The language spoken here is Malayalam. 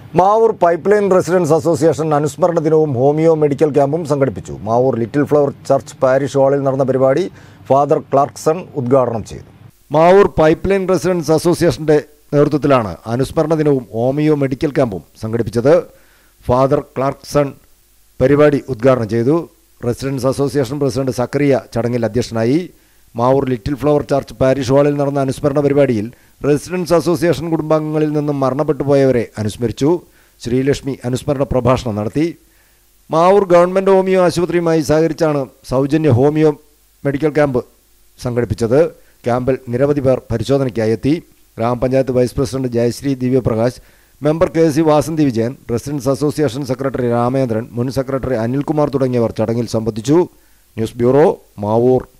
Mavoor pipe line residence association അനുസ്മരണ ദിനവും ഹോമിയോ മെഡിക്കൽ ക്യാമ്പും സംഘടിപ്പിച്ചു Mavoor little flower church parish ഹാളിൽ നടന്ന പരിപാടി ഫാദർ ക്ലാർക്സൺ ഉദ്ഘാടനം ചെയ്തു മാവൂർ പൈപ്പ് ലൈൻ റെസിഡൻസ് അസോസിയേഷന്റെ നേതൃത്വത്തിലാണ് അനുസ്മരണ ദിനവും ഹോമിയോ മെഡിക്കൽ ക്യാമ്പും സംഘടിപ്പിച്ചത് ഫാദർ ക്ലാർക്സൺ പരിപാടി ഉദ്ഘാടനം ചെയ്തു റെസിഡൻസ് അസോസിയേഷൻ പ്രസിഡന്റ് സക്കറിയ ചടങ്ങിൽ അധ്യക്ഷനായി Mavoor little flower church parish ഹാളിൽ നടന്ന അനുസ്മരണ പരിപാടിയിൽ റെസിഡൻസ് അസോസിയേഷൻ കുടുംബാംഗങ്ങളിൽ നിന്നും മരണപ്പെട്ടു പോയവരെ അനുസ്മരിച്ചു ശ്രീലക്ഷ്മി അനുസ്മരണ പ്രഭാഷണം നടത്തി മാവൂർ ഗവൺമെൻറ് ഹോമിയോ ആശുപത്രിയുമായി സഹകരിച്ചാണ് സൗജന്യ ഹോമിയോ മെഡിക്കൽ ക്യാമ്പ് സംഘടിപ്പിച്ചത് ക്യാമ്പിൽ നിരവധി പേർ പരിശോധനയ്ക്കായി എത്തി ഗ്രാമപഞ്ചായത്ത് vice president Jayashree Divyaprakash member K C Vasanthi Vijayan residents association secretary Ramendran മുൻ സെക്രട്ടറി അനിൽകുമാർ തുടങ്ങിയവർ ചടങ്ങിൽ സംബന്ധിച്ചു ന്യൂസ് ബ്യൂറോ മാവൂർ